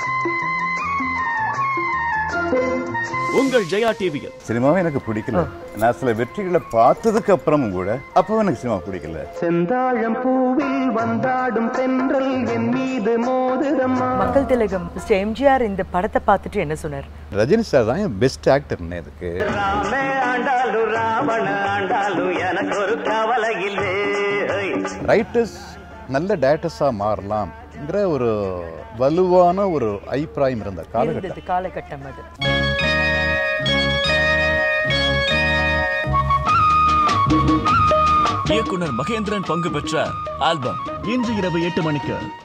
உங்கள் ஜெயா டிவியில் சினிமாவே எனக்கு பிடிக்கல நான் சில வெற்றிகளை பார்த்ததுக்கு அப்புறமும் கூட அப்பவும் எனக்கு சினிமா பிடிக்கல செந்தாழம் பூவில் வந்தாடும் தென்றல் என் மீது மோதுதம்மா மக்கள் திலகம் மிஸ்டர் எம்ஜிஆர் இந்த படத்தை பார்த்துட்டு என்ன சொன்னார் ரஜினி சார் தான் என் பெஸ்ட் ஆக்டர்னே இதுக்கு ராமே ஆண்டாலு ராவண ஆண்டாலு எனக்கு ஒரு கவலை இல்லை ரைட்டர்ஸ் நல்ல டேரக்டர்ஸாக மாறலாம்ங்கிற ஒரு வலுவான ஒரு அபிப்பிராயம் இருந்த காலகட்டம் இருந்தது காலகட்டம் அது இயக்குனர் மகேந்திரன் பங்கு பெற்ற ஆல்பம் இன்று இரவு எட்டு மணிக்கு